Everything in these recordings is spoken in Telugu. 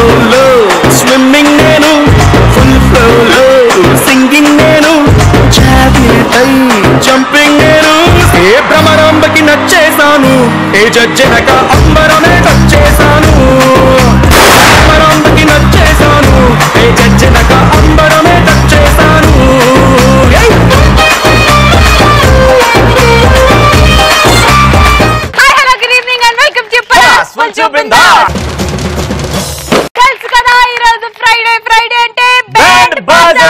ఫ్లోలో స్విమ్మింగ్ నేను ఫుల్ ఫ్లోలో సింగింగ్ నేను జాబిలపై జంపింగ్ నేను ఏ భ్రమరాంబకి నచ్చేసాను ఏ జడ్జెనక అంబరమే వచ్చేసాను భ్రమరాంబకి నచ్చేసాను ఏ జడ్జెనక అంబరమే వచ్చేసాను hi hello good evening and welcome to పరాస్ Full చూపిందా తెలుసు కదా ఈ రోజు ఫ్రైడే ఫ్రైడే అంటే బ్యాండ్ బాజా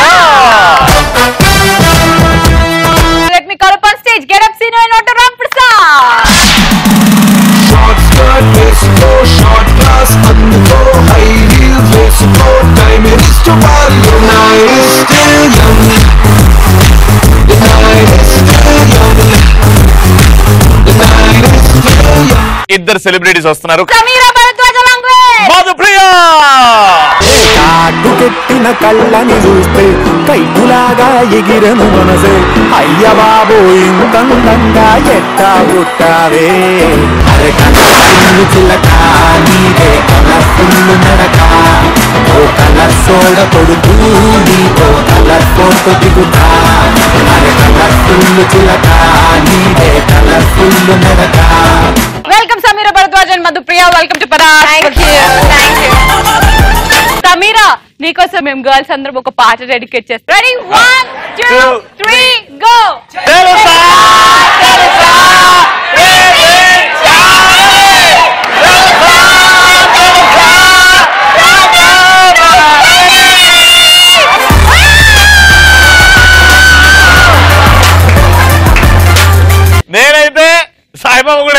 let me call upon stage get up senior note Ram Prasad Short skirt, వేసుకో షార్ట్ క్లాస్ అందుకో హై హీల్ వేసుకో time is to party the night is still young the night is still young the night is still young ఇద్దరు సెలబ్రిటీస్ వస్తున్నారు సమీరా భరద్వాజ లాంగ్వేజ్ మధుప్రియ కాటుకెట్టిన కళ్ళని చూస్తే కైపులాగా ఎగిరను మనసే అయ్య బాబు ఇంతందంగా ఎట్టా పుట్టావే అరే కలర్ఫుల్ చిలక నీదే కలర్ఫుల్ నడక ఓ కలర్ సోడ కొడుతూ నీతో కలర్ ఫోటో దిగుతా అరే కలర్ఫుల్ చిలక నీదే కలర్ఫుల్ నడక welcome Sameera Bharadwaj and Madhupriya welcome to పరాస్ సమీరా నీకోసం మేము గర్ల్స్ అందరం ఒక పాట డెడికేట్ చేస్తాం ready one two three go తెలుసా తెలుసా నేనైతే సాయిబాబు కూడా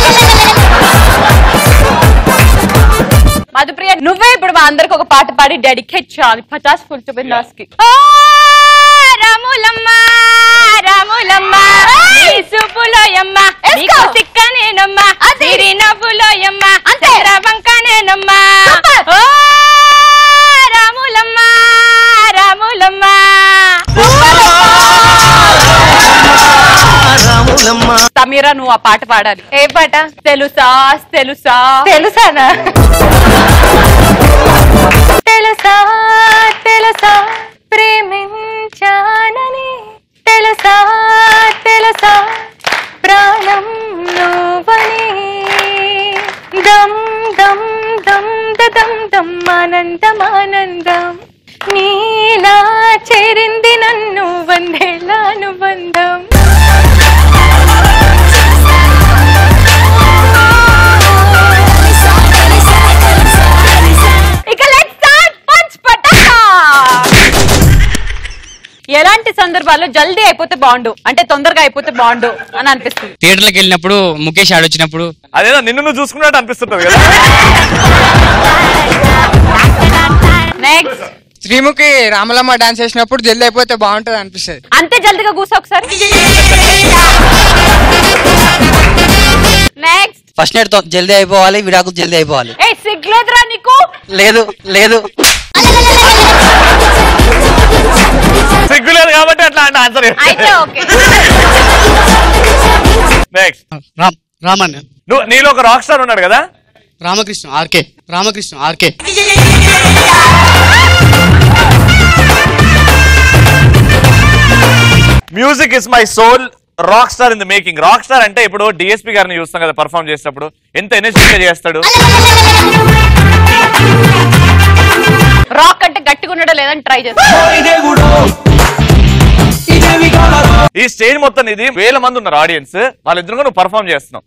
మధుప్రియ నువ్వే ఇప్పుడు మా అందరికి ఒక పాట పాడి డెడికేట్ చేయాలి పచాస్ ఫుల్ టు బిందాస్ కి రాములమ్మ రాములమ్మ నీ సుపులోయమ్మ నీకు సిక్కనేనమ్మ సిరి నవ్వులోయమ్మ చంద్రవంకనేనమ్మ ఓ రాములమ్మ రాములమ్మ సమీరా నువ్వు ఆ పాట పాడాలి ఏ పాట తెలుసా తెలుసా తెలుసానా తెలుసా తెలుసా ప్రేమించానని తెలుసా తెలుసా ప్రాణం నువ్వని దమ్ దమ్ దమ్ దమ్ దమ్ ఆనందం ఆనందం నీలా చేరింది నన్ను వందేళ్ళ అనుబంధం ఇక లెట్స్ స్టార్ట్ పంచ్ పటాకా ఎలాంటి సందర్భాల్లో జల్దీ అయిపోతే బాగుండు అంటే తొందరగా అయిపోతే బాగుండు అని అనిపిస్తుంది థియేటర్లకు వెళ్ళినప్పుడు ముఖేష్ ఆడొచ్చినప్పుడు అదేదో నిన్ను నువ్వు చూసుకున్నట్టు అనిపిస్తుంటది కదా నెక్స్ట్ శ్రీముఖి రామలమ్మ డాన్స్ చేసినప్పుడు జల్ది అయిపోతే బాగుంటది అనిపిస్తుంది అంతే జల్దీగా కూసా ఒకసారి నెక్స్ట్ ఫస్ట్ నైట్ జల్దీ అయిపోవాలి విడాకులు జల్దీ అయిపోవాలి ఏ సిగ్లేదురా నీకు లేదు లేదు సిగ్గు లేదు కాబట్టి అట్లా అంటే ఆన్సర్ అయితే ఓకే నెక్స్ట్ రామ్ రామన్ నువ్వు నీలో ఒక రాక్ స్టార్ ఉన్నాడు కదా Ramakrishna RK Ramakrishna RK music is my soul rock star in the making rock star అంటే ఇప్పుడు డిఎస్పీ గారిని చూస్తాం కదా పర్ఫామ్ చేసేటప్పుడు ఎంత ఎనర్జీగా చేస్తాడు రాక్ అంటే గట్టిగా ఉండడం లేదని ట్రై చేస్తా ఈ స్టేజ్ మొత్తం ఇది వేల మంది ఉన్నారు ఆడియన్స్ వాళ్ళిద్దరు నువ్వు పర్ఫామ్ చేస్తున్నావు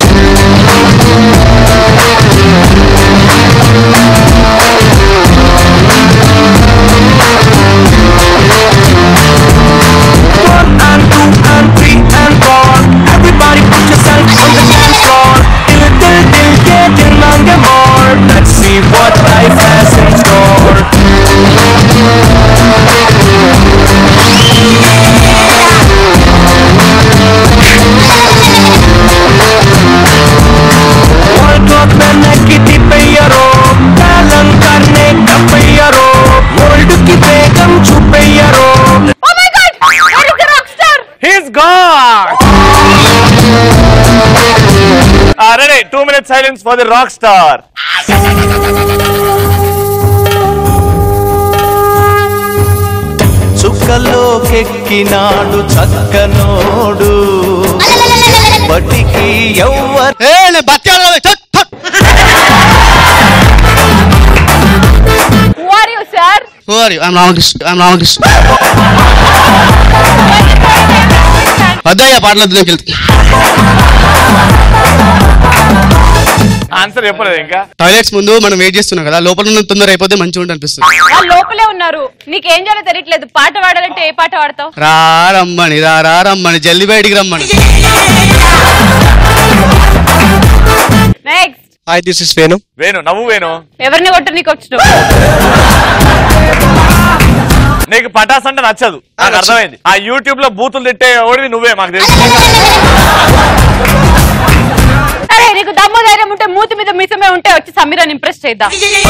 One and two and three and four. Everybody put yourself on the dance floor. Till till till till till longer more. Let's see what life has in store. World Cup में मैं किटी पे यारो, कालन करने का पे यारो. Ready two minutes silence for the rock star చుక్కలోకెక్కినాడు చక్కనోడు బటికి ఎవ్వరు ఏ నేను బతికాను Who are you, sir? Sorry I'm Ramakrishna I'm Ramakrishna వద్దయ్యా పాటలు వద్దు వెళ్తా ఆన్సర్ చెప్పలేదు ఇంకా టాయిలెట్స్ ముందు మనం వెయిట్ చేస్తున్నాం కదా లోపల ఉన్న తొందర అయిపోతే మంచిగా ఉంటుంది అనిపిస్తుంది వాళ్ళు లోపలే ఉన్నారు నీకేం చేయాలో తెలియట్లేదు పాట పాడాలంటే ఏ పాట పాడతావు రా రమ్మని రా రా రమ్మని జల్ది బయటికి రమ్మని next hi this is Venu Venu నవ్వు వేణు ఎవరిని కొట్ట నీకు వచ్చిన నీకు పటాస్ అంటే నచ్చదు నాకు అర్థమైంది ఆ యూట్యూబ్ లో బూతులు తిట్టే ఓడివి నువ్వే మాకు తెలుసు సరే నీకు దమ్ము ధైర్యం ఉంటే మూతి మీద మిసమే ఉంటే వచ్చి సమీరాన్ని ఇంప్రెస్ చేద్దాం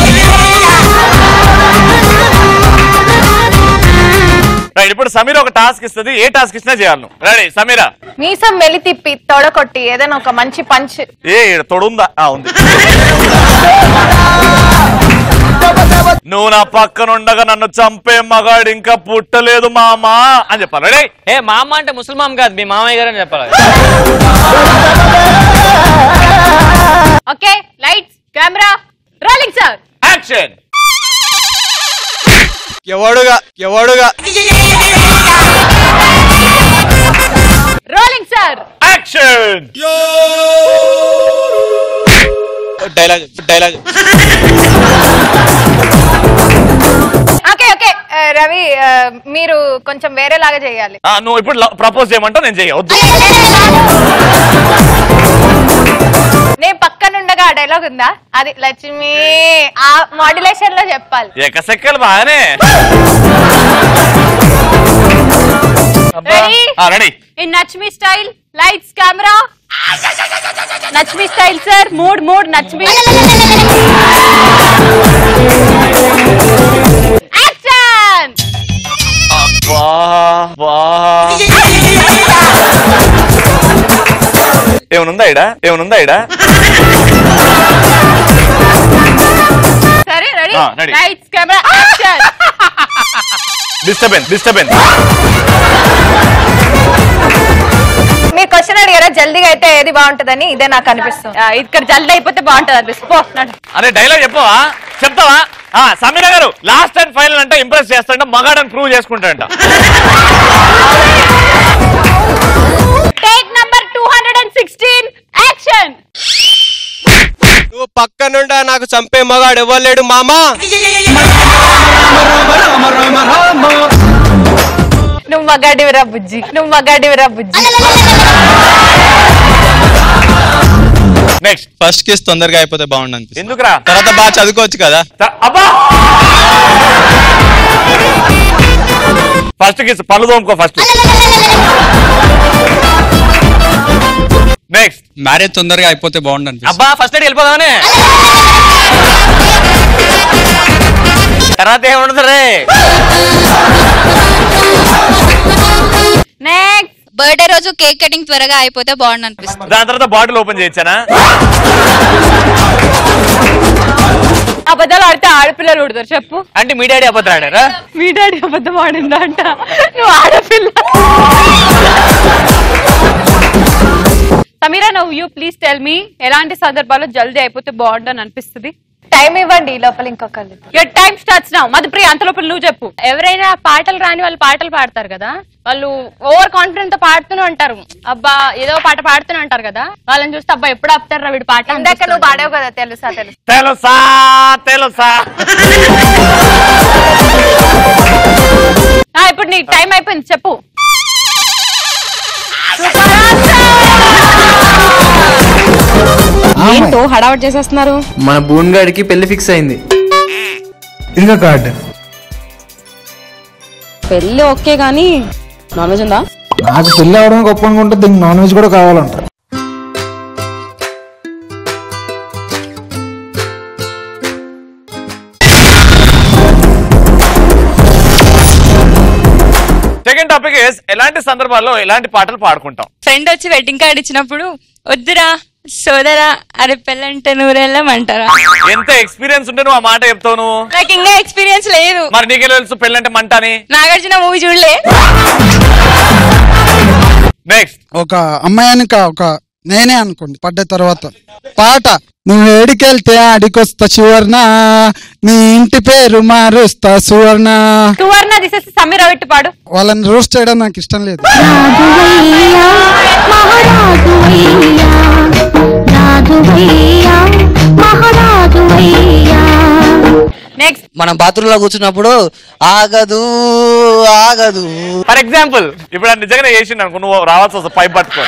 రైట్ ఇప్పుడు సమీర ఒక టాస్క్ ఇస్తుంది ఏ టాస్క్ ఇచ్చినా చేయాలి నువ్వు రెడీ సమీరా మీసం మెలి తిప్పి తొడకొట్టి ఏదైనా ఒక మంచి పంచ్ ఏ ఈడ తొడుందా ఆ, ఉంది నువ్వు నా పక్కన ఉండగా నన్ను చంపే మగాడు ఇంకా పుట్టలేదు మామా అని చెప్పాలి రెడీ ఏ మా అమ్మ అంటే ముసల్మాం కాదు మీ మామయ్య గారు అని చెప్పాలి okay lights camera rolling sir action ఎవడుగా ఎవడుగా rolling sir action dialogue dialogue okay okay ఆ, రవి ఆ, మీరు కొంచెం వేరేలాగా చేయాలి నువ్వు ఇప్పుడు ప్రపోజ్ చేయమంటావు నేను చేయవద్దు నేను పక్కనుండగా ఆ డైలాగ్ ఉందా అది లక్ష్మి ఆ మాడ్యులేషన్ లో చెప్పాలి ఎకసెక్కలు బాగానే రెడీ రెడీ ఇన్ నచ్ మీ స్టైల్ లైట్స్ కెమెరా నచ్ మీ స్టైల్ సార్ మూడ్ మూడ్ నచ్ మీ యాక్షన్ వా వా ఏమనుందా ఇడా ఏమనుందా ఇడా సరే రెడీ ఆ, ready. Lights camera action disturbance disturbance మీరు క్వశ్చన్ అడిగారా జల్దీగా అయితే ఏది బాగుంటుందని ఇదే నాకు అనిపిస్తుంది ఇక్కడ జల్దీ అయిపోతే బాగుంటుంది అనిపిస్తుంది పో నడు అదే డైలాగ్ చెప్పవా చెప్తావా ఆ, సమీర గారు లాస్ట్ అండ్ ఫైనల్ అంటే ఇంప్రెస్ చేస్తాంట మగాడని ప్రూవ్ చేసుకుంటాడంట take number two hundred and sixteen action నువ్వు పక్కనుండా నాకు చంపే మగాడు ఇవ్వలేడు మామా నువ్వు మగాడివిరా బుజ్జి నువ్వు మగాడివిరా బుజ్జి నెక్స్ట్ ఫస్ట్ కిస్ తొందరగా అయిపోతే బాగుండు అనిపిస్తుంది ఎందుకురా తర్వాత బాగా చదువుకోవచ్చు కదా త- అబ్బా ఫస్ట్ కిస్ పళ్ళు తోముకో ఫస్ట్ నెక్స్ట్ మ్యారేజ్ తొందరగా అయిపోతే బాగుండు అనిపిస్తుంది అబ్బా ఫస్ట్ ఎయిడ్ వెళ్ళిపోదామనే తర్వాత ఏముండదు రే నెక్స్ట్ బర్త్డే రోజు కేక్ కటింగ్ త్వరగా అయిపోతే బాగుండు అనిపిస్తుంది దాని తర్వాత బాటిల్ ఓపెన్ చేయొచ్చానా అబద్ధాలు ఆడితే ఆడపిల్లలు ఉడతారు చెప్పు అంటే మీ డాడీ అబద్ధం ఆడారా మీ డాడీ అబద్ధం ఆడిందా అంట నువ్వు ఆడపిల్ల సమీరా నువ్వు యూ ప్లీజ్ టెల్ మీ ఎలాంటి సందర్భాల్లో జల్దీ అయిపోతే బాగుండని అనిపిస్తుంది టైం ఇవ్వండి ఈ లోపల ఇంకొకళ్ళు your time starts now Madhupriya అంత లోపల నువ్వు చెప్పు ఎవరైనా పాటలు రాని వాళ్ళు పాటలు పాడతారు కదా వాళ్ళు ఓవర్ కాన్ఫిడెంట్ తో పాడుతూనే ఉంటారు అబ్బా ఏదో పాట పాడుతూనే ఉంటారు కదా వాళ్ళని చూస్తే అబ్బా ఎప్పుడు ఆపుతారా వీడు పాట ఇందాక నువ్వు పాడావు కదా తెలుసా తెలుసు తెలుసా తెలుసా ఆ, ఇప్పుడు నీ టైం అయిపోయింది చెప్పు ఏంటో హడావట్ చేసేస్తున్నారు మన బూన్గాడికి పెళ్లి ఫిక్స్ అయింది ఇంకా కార్డ్ పెళ్ళి ఓకే కానీ నాన్ వెజ్ ఉందా నాకు పెళ్లి అవడం గొప్ప అనుకుంటే దీనికి నాన్ వెజ్ కూడా కావాలంట సెకండ్ టాపిక్ ఇస్ ఎలాంటి సందర్భాల్లో ఎలాంటి పాటలు పాడుకుంటాం ఫ్రెండ్ వచ్చి వెడ్డింగ్ కార్డ్ ఇచ్చినప్పుడు వద్దురా సోదరా అరే పెళ్ళంటే నూరెళ్ళమంటారా ఎంత ఎక్స్పీరియన్స్ ఉంటే నువ్వు ఆ మాట చెప్తావు నువ్వు నాకు ఇంకా ఎక్స్పీరియన్స్ లేదు మరి నీకే తెలుసు పెళ్ళంటే మంట అని నాగార్జున మూవీ చూడలే నెక్స్ట్ ఒక అమ్మాయినిక ఒక నేనే అనుకోండి పడ్డ తర్వాత పాట నువ్వు ఏడికెళ్తే ఆడికొస్తా సువర్ణ నీ ఇంటి పేరు మారుస్తా సువర్ణ సువర్ణ దిశ సమీర పెట్టి పాడు వాళ్ళని రోస్ట్ చేయడం నాకు ఇష్టం లేదు నెక్స్ట్ మనం బాత్రూమ్ లో కూర్చున్నప్పుడు ఆగదు ఆగదు ఫర్ ఎగ్జాంపుల్ ఇప్పుడు అది నిజంగానే చేసిండు అనుకో నువ్వు రావాల్సి వస్తుంది పైప్ పట్టుకో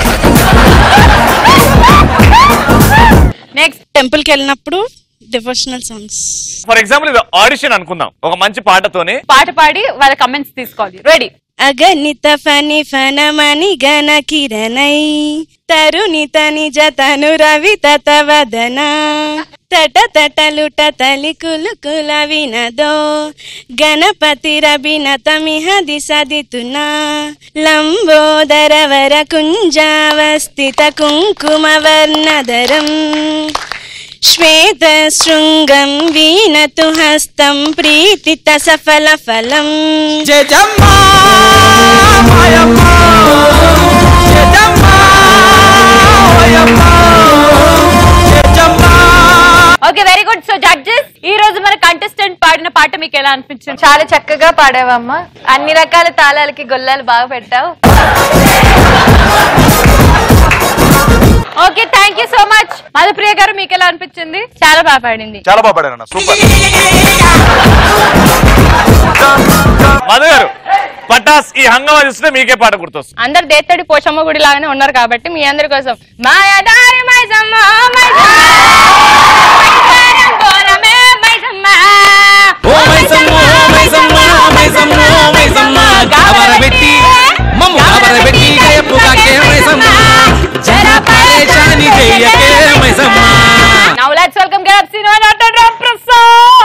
నెక్స్ట్ టెంపుల్ కి వెళ్ళినప్పుడు డివోషనల్ సాంగ్స్ ఫర్ ఎగ్జాంపుల్ ఇది ఆడిషన్ అనుకుందాం ఒక మంచి పాటతోని పాట పాడి వాళ్ళ కమెంట్స్ తీసుకోవాలి రెడీ అగణిత ఫని ఫనమని గణ కిరణై తరుణిత నిజ తను రవి తతవదన తట తటలుట తలి కులు కుల వినదో గణపతి రభినతమిహ దిశదితునా లంబోదర వర కుంజావస్థిత కుంకుమ వర్ణధరం శ్వేత శృంగం వీనతు హస్తం ప్రీతిత సఫల ఫలం okay very good so judges ఈ రోజు మన కంటెస్టెంట్ పాడిన పాట మీకు ఎలా అనిపించింది చాలా చక్కగా పాడావమ్మా అన్ని రకాల తాళాలకి గొల్లాలు బాగా పెట్టావు okay thank you so much Madhupriya గారు మీకు ఎలా అనిపించింది చాలా బాగా పాడింది చాలా బాగా పాడారు సూపర్ మధు గారు పటాస్ ఈ హంగామా చూస్తే మీకే పాట గుర్తొస్తుంది అందరు దేత్తడి పోచమ్మ గుడి లాగానే ఉన్నారు కాబట్టి మీ అందరి కోసం మాయదారి మైసమ్మ మైసమ్మ మైసారం ఘోరమే మైసమ్మ ఓ మైసమ్మ మైసమ్మ మైసమ్మ మైసమ్మ గాబరబెట్టి మమ్ము గాబరబెట్టి గయపుగాకే మైసమ్మ జరా పరేషాని చెయ్యకే Maisamma now let's welcome get cinema doctor Ram Prasad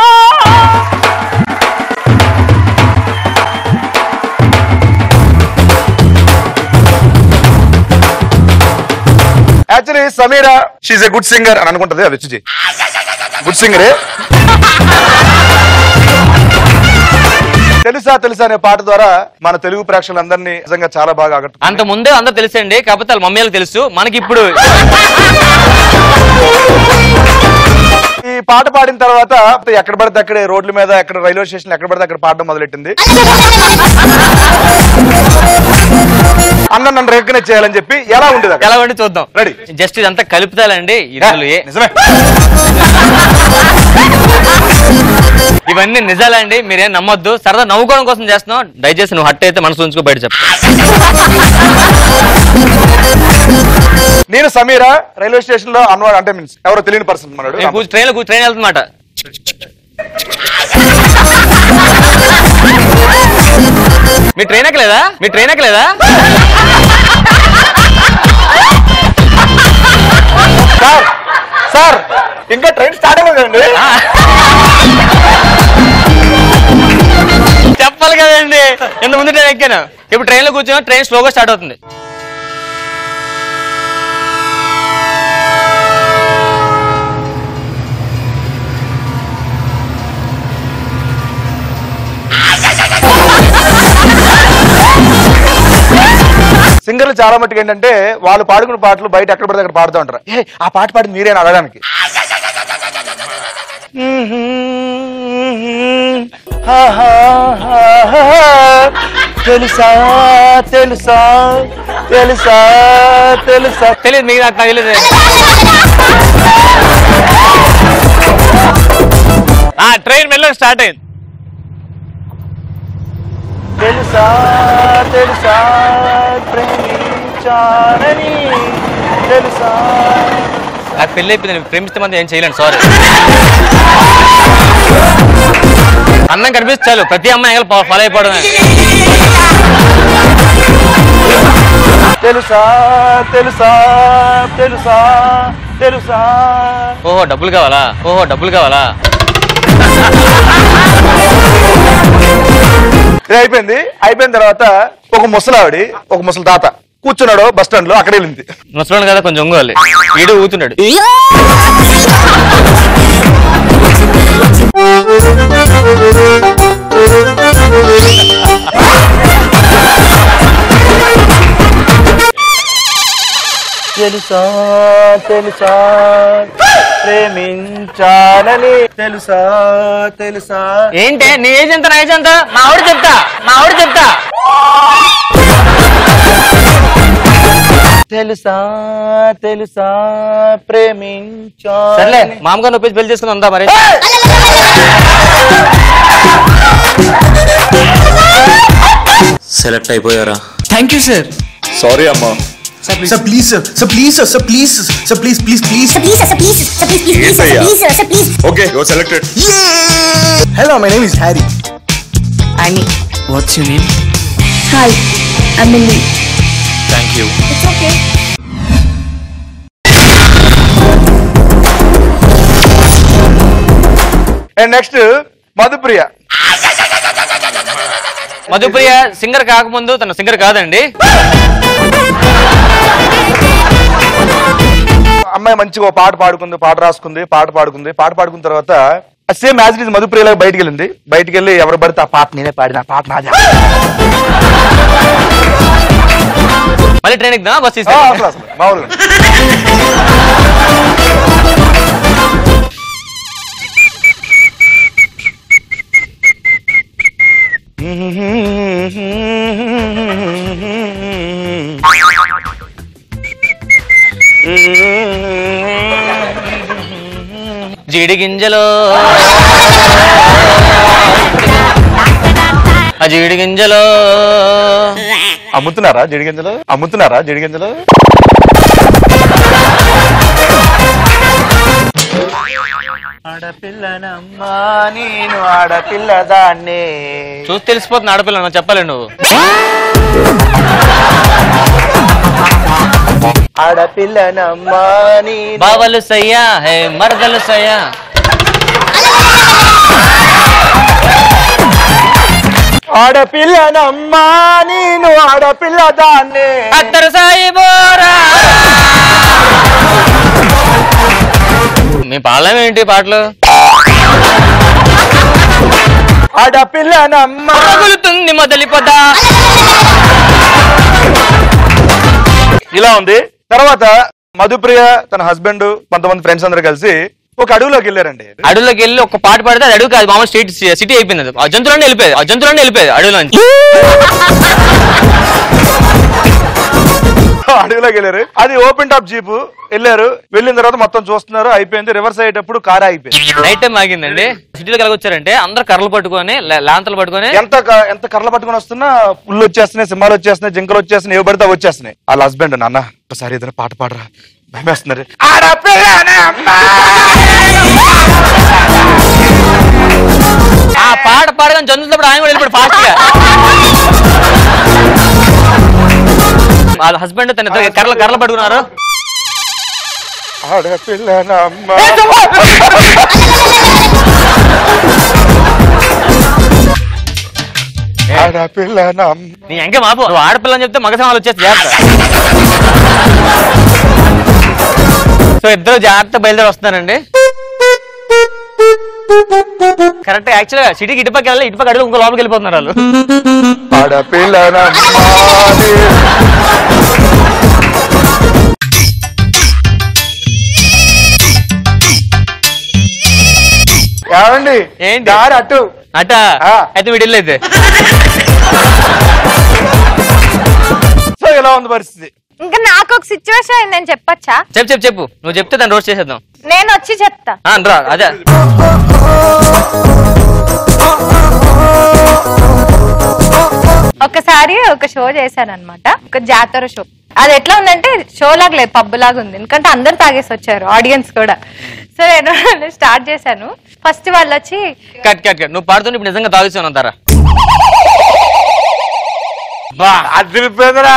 actually Sameera she a good singer అని అనుకుంటది అది వచ్చి గుడ్ సింగరే తెలుసా తెలుసా అనే పాట ద్వారా మన తెలుగు ప్రేక్షకులందరినీ నిజంగా చాలా బాగా ఆకట్టు అంత ముందే అందరూ తెలుసండి కాకపోతే వాళ్ళ మమ్మీలకు తెలుసు మనకి ఇప్పుడు ఈ పాట పాడిన తర్వాత ఎక్కడ పడితే అక్కడే రోడ్ల మీద ఎక్కడ రైల్వే స్టేషన్ ఎక్కడ పడితే అక్కడ పాడడం మొదలెట్టింది అన్న నన్ను రికగ్నైజ్ చేయాలని చెప్పి ఎలా ఉండేది ఎలా ఉండి చూద్దాం రెడీ జస్ట్ ఇదంతా కలుపుతాలండి ఇందులో ఏ నిజమే ఇవన్నీ నిజాలండి మీరేం నమ్మొద్దు సరదా నవ్వుకోవడం కోసం చేస్తున్నాం దయచేసి నువ్వు హట్ అయితే మనసు ఉంచుకో బయట చెప్పు నేను సమీరా రైల్వే స్టేషన్ లో అన్వాడు అంటే మీన్స్ ఎవరో తెలియని పర్సన్ మనడు నేను కూర్చు ట్రైన్ లో ట్రైన్ వెళ్తున్నమాట మీ ట్రైన్ ఎక్కలేదా మీ ట్రైన్ ఎక్కలేదా సార్ సార్ ఇంకా ట్రైన్ స్టార్ట్ అవ్వదండి చెప్పాలి కదండి ఇంత ముందు ట్రైన్ ఎక్కాను ఇప్పుడు ట్రైన్ లో కూర్చొని ట్రైన్ స్లోగా స్టార్ట్ అవుతుంది సింగర్లు చాలా మట్టుకు ఏంటంటే వాళ్ళు పాడుకున్న పాటలు బయట ఎక్కడ పడితే అక్కడ పాడుతూ ఉంటారు ఏ ఆ పాట పాడింది మీరేనా అడగడానికి తెలుసా తెలుసా తెలుసా తెలుసా తెలియదు మీకు నాకు తెలియదు ఆ ట్రైన్ మెల్లగా స్టార్ట్ అయింది తెలుసా తెలుసా ప్రేమించానని తెలుసా నాకు పెళ్లి అయిపోయింది నేను ప్రేమిస్తే మంది ఏం చేయలేను సారీ అన్నం కనిపిస్తే చాలు ప్రతి అమ్మాయి ఫాలో అయిపోవడమే తెలుసా తెలుసా తెలుసా తెలుసా ఓహో డబ్బులు కావాలా ఓహో డబ్బులు కావాలా ఇది అయిపోయింది అయిపోయిన తర్వాత ఒక ముసలావిడి ఒక ముసలి తాత కూర్చున్నాడు బస్ స్టాండ్ లో అక్కడ వెళ్ళింది ముసలోడు కదా కొంచెం ఒంగోలి వీడు ఊతున్నాడు తెలుసా తెలుసా ప్రేమించాలని తెలుసా తెలుసా ఏంటి నీ ఏజ్ ఎంత నా ఏజ్ ఎంత మా ఆవిడ చెప్తా మా ఆవిడ చెప్తా తెలుసా తెలుసా ప్రేమించా సర్లే మామగారు నొప్పి పెళ్లి చేసుకుని ఉందా మరి సెలెక్ట్ అయిపోయారా థ్యాంక్ యూ సార్ సారీ అమ్మా sir please sir sir please sir sir please sir please please please okay your selected hello my name is Harry అని వాట్స్ యువర్ నేమ్ హాయ్ అమ్మింది thank you it's okay and next Madhupriya Madhupriya singer కాకముందు తన సింగర్ కాదండి అమ్మాయి మంచిగా ఓ పాట పాడుకుంది పాట రాసుకుంది పాట పాడుకుంది పాట పాడుకున్న తర్వాత సేమ్ యాజ్ ఇట్ ఇస్ మధుప్రియలాగా బయటికి వెళ్ళింది బయటికి వెళ్ళి ఎవరు పడితే ఆ పాట నేనే పాడిన ఆ పాట నాదే మళ్ళీ ట్రైన్ ఎక్కుదా బస్ ఆ, అసలు అసలు మామూలుగా జీడి గింజలో ఆ జీడి గింజలో అమ్ముతున్నారా జడిగింజలు అమ్ముతున్నారా జడిగింజలు ఆడపిల్లనమ్మా నేను ఆడపిల్లదాన్నే చూసి తెలిసిపోతుంది ఆడపిల్ల నాకు చెప్పాలి నువ్వు ఆడపిల్లనమ్మా నేను బావలు సయ్యా హే మరదలు సయ్యా ఆడపిల్లనమ్మా నేను ఆడపిల్లదాన్నే అత్తరు సాయి బోరా మీ పాడలేం ఏంటి పాటలు ఆడపిల్లనమ్మా తగులుతుంది మొదలి పొద ఇలా ఉంది తర్వాత మధుప్రియ తన హస్బెండ్ కొంతమంది ఫ్రెండ్స్ అందరూ కలిసి ఒక అడవిలోకి వెళ్ళారండి అడవులోకి వెళ్ళి ఒక పాట పాడితే అది అడవి కాదు మామూలు స్ట్రీట్ సిటీ అయిపోయింది అది. ఆ జంతువులన్నీ వెళ్ళిపోయేది ఆ జంతువులన్నీ వెళ్ళిపోయేది అడవిలోంచి అడవిలోకి వెళ్ళారు అది ఓపెన్ టాప్ జీప్ వెళ్ళారు వెళ్ళిన తర్వాత మొత్తం చూస్తున్నారు అయిపోయింది రివర్స్ అయ్యేటప్పుడు కార్ అయిపోయింది నైట్ టైం ఆగిందండి సిటీలోకి ఎలా వచ్చారంటే అందరు కర్రలు పట్టుకొని లా- లాంతలు పట్టుకొని ఎంత క- ఎంత కర్రలు పట్టుకొని వస్తున్నా పుల్లు వచ్చేస్తున్నాయి సింహాలు వచ్చేస్తున్నాయి జింకలు వచ్చేస్తున్నాయి ఏవి పడితే అవి వచ్చేస్తున్నాయి వాళ్ళ హస్బెండ్ నాన్న ఒకసారి ఏదైనా పాట పాడరా భయమేస్తున్నారు ఆ పాట పాడగానే జంతువులప్పుడు ఆయన కూడా వెళ్ళిపోయాడు ఫాస్ట్ గా వాళ్ళ హస్బెండ్ తన ఇద్దరు కర్రలు కర్రలు పట్టుకున్నారు ఆడపిల్లనమ్మా ఆడపిల్లనమ్మ నీ ఎంకే మాపు నువ్వు ఆడపిల్ల అని చెప్తే మగసమాలు వచ్చేసి జాగ్రత్త సో ఇద్దరు జాగ్రత్త బయలుదేరి వస్తున్నారండి కరెక్ట్ యాక్చువల్గా సిటీకి ఇటుపక్క వెళ్ళి ఇటుపక్క అడుగు ఇంకో లోపలికి వెళ్ళిపోతున్నారు వాళ్ళు ఆడపిల్లనమ్మా ఏమండి ఏంటి దారి అటు అట అయితే వీడిల్లు అయితే సో ఇలా ఉంది పరిస్థితి ఇంకా నాకు ఒక సిచ్యువేషన్ అయింది నేను చెప్పచ్చా చెప్పు చెప్పు చెప్పు నువ్వు చెప్తే దాన్ని రోస్ట్ చేసేద్దాం నేను వచ్చి చెప్తా ఆ, రా అదే ఒకసారి ఒక షో చేశాను అనమాట ఒక జాతర షో అది ఎట్లా ఉందంటే షో లాగా లేదు పబ్ లాగా ఉంది ఎందుకంటే అందరు తాగేసి వచ్చారు ఆడియన్స్ కూడా సో నేను స్టార్ట్ చేశాను ఫస్ట్ వాళ్ళు వచ్చి కట్ కట్ కట్ నువ్వు పాడుతుంటే ఇప్పుడు నిజంగా తాగుతాను అంటారా బా అదిరిపోయిందిరా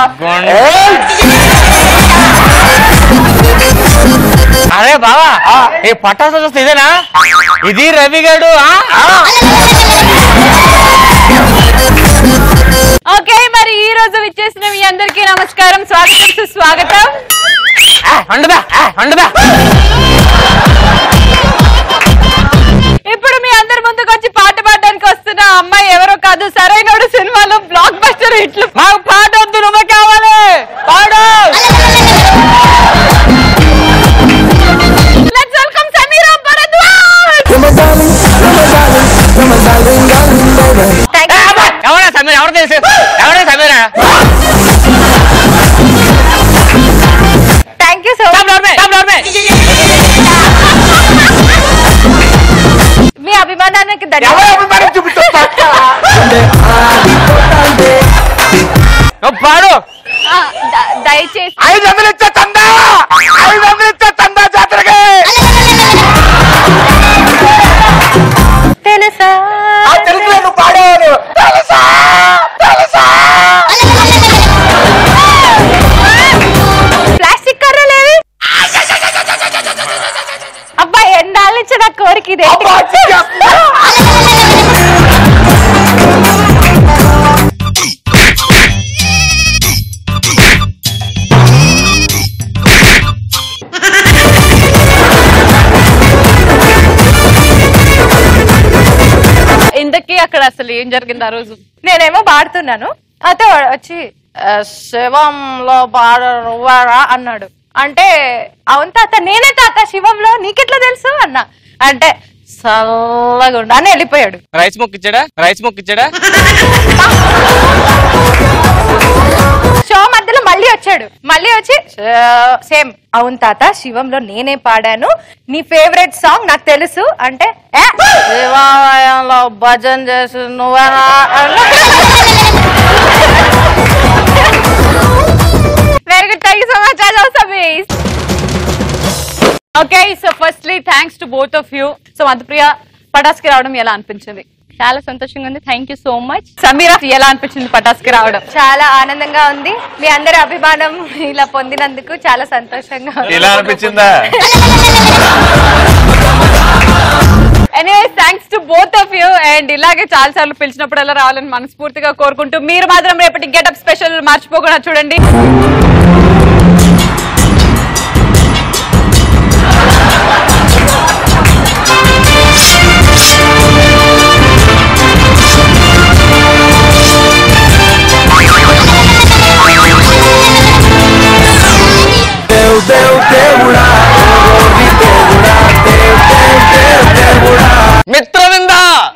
అరే బావా ఏ పటాసు చూస్తే ఇదేనా ఇది రవి గాడు ఆ? ఓకే మరి ఈ రోజు విచ్చేసిన మీ అందరికీ నమస్కారం స్వాగతం సుస్వాగతం ఇప్పుడు మీ అందరి ముందుకు వచ్చి పాట పాడడానికి వస్తున్న అమ్మాయి ఎవరో కాదు సరైనడు సినిమాలో బ్లాక్ బస్టర్ హిట్లు మాకు పాట వద్దు నువ్వే కావాలి పాడు Let's welcome Samira Bharadwaj. ఎవరా సమీర ఎవరు తెలుసు ఎవరా సమీర థ్యాంక్ యూ సో మీ అభిమానానికి ధన్యవాదాలు పాడు ఆ, ద- దయచేసి ఐదు వందలు ఇచ్చే చందా ఐదు వందలు ఇచ్చే చందా జాతరకి తెలుసా తెలుసు నువ్వు పాడేవాడు తెలుసా తెలుసా ప్లాస్టిక్ కర్రలేవి అబ్బా ఎండాల నుంచి నా కోరిక ఇది ఇంతకీ అక్కడ అసలు ఏం జరిగింది ఆ రోజు నేనేమో పాడుతున్నాను అయితే వాడు వచ్చి "ఆ, శివంలో పాడ నువ్వారా అన్నాడు అంటే అవును తాత నేనే తాత శివంలో నీకెట్లా తెలుసు అన్నా అంటే చల్లగా ఉండు అని వెళ్ళిపోయాడు రైస్ మొక్క ఇచ్చాడా రైస్ మొక్క ఇచ్చాడా షో మధ్యలో మళ్ళీ వచ్చాడు మళ్ళీ వచ్చి సేమ్ అవును తాత శివంలో నేనే పాడాను నీ ఫేవరెట్ సాంగ్ నాకు తెలుసు అంటే "ఏ, శివాలయంలో భజన చేసి నువ్వేనా very good thank you so much I love సమీస్ okay so firstly thanks to both of you so Madhupriya పటాస్కి రావడం ఎలా అనిపించింది చాలా సంతోషంగా ఉంది thank you so much Sameera ఎలా అనిపించింది పటాస్కి రావడం చాలా ఆనందంగా ఉంది మీ అందరి అభిమానం ఇలా పొందినందుకు చాలా సంతోషంగా ఉంది. ఇలా అనిపించిందా anyways thanks to both of you and ఇలాగే చాలా సార్లు పిలిచినప్పుడు ఎలా రావాలని మనస్ఫూర్తిగా కోరుకుంటూ మీరు మాత్రం రేపటి గెటప్ స్పెషల్ మర్చిపోకుండా చూడండి దేవ్ దేవ్ దేవుడా ఓరి దేవుడా దేవ్ దేవ్ దేవ్ దేవుడా మిత్రవింద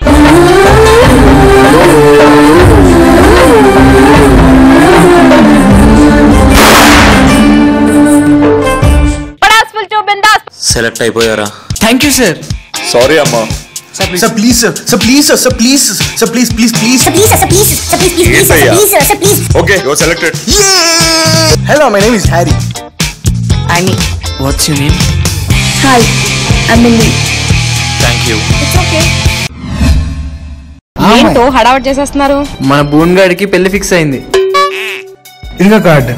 పటాస్ ఫుల్ చూపిందా సెలెక్ట్ అయిపోయారా థ్యాంక్ యూ సార్ సారీ అమ్మా sir please sir sir please sir sir please sir please please please Please, sir, please, sir, please, please, please, sir, ఏంటయ్యా? please, sir, sir, please. Okay your selected hello my name is Harry అని what's you name Hi, I'm Millie. Thank you It's okay. ఏంటో హడావట్ చేసేస్తున్నారు మన బూన్ గాడికి పెళ్లి ఫిక్స్ అయింది ఇదిగో కార్డ్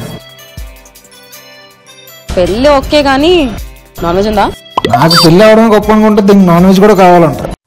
పెళ్ళి ఓకే కానీ నాన్ వెజ్ ఉందా నాకు పెళ్లి అవడానికి ఒప్పనుకుంటే దీనికి నాన్ వెజ్ కూడా కావాలంట